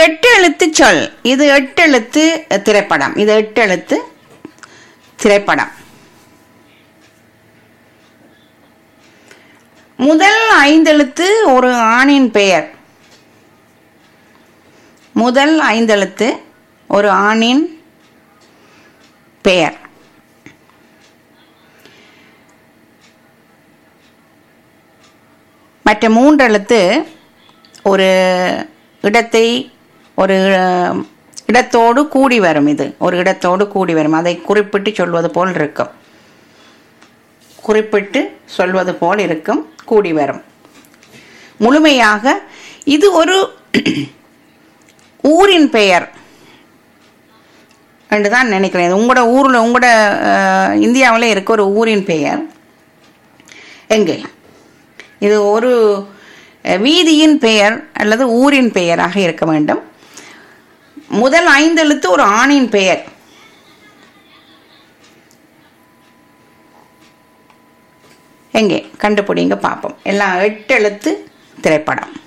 எட்டு எழுத்து சொல் இது எட்டு எழுத்து திரைப்படம் இது எட்டு எழுத்து திரைப்படம் முதல் ஐந்தெழுத்து ஒரு ஆணின் பெயர் முதல் ஐந்தெழுத்து ஒரு ஆணின் பெயர் மற்ற மூன்றெழுத்து ஒரு இடத்தை ஒரு அஹ், இடத்தோடு கூடி வரும் இது ஒரு இடத்தோடு கூடி வரும் அதை குறிப்பிட்டு சொல்வது போல் இருக்கும் குறிப்பிட்டு சொல்வது போல் இருக்கும் கூடி வரும் முழுமையாக இது ஒரு ஊரின் பெயர் என்று தான் நினைக்கிறேன் இது உங்களோட ஊரில் உங்களோட இந்தியாவில் இருக்க ஒரு ஊரின் பெயர் எங்கே இது ஒரு அஹ், வீதியின் பெயர் அல்லது ஊரின் பெயராக இருக்க வேண்டும் முதல் ஐந்தெழுத்து ஒரு ஆணின் பெயர் எங்கே கண்டுபிடிங்க பார்ப்போம் எல்லாம் எட்டு எழுத்து திரைப்படம்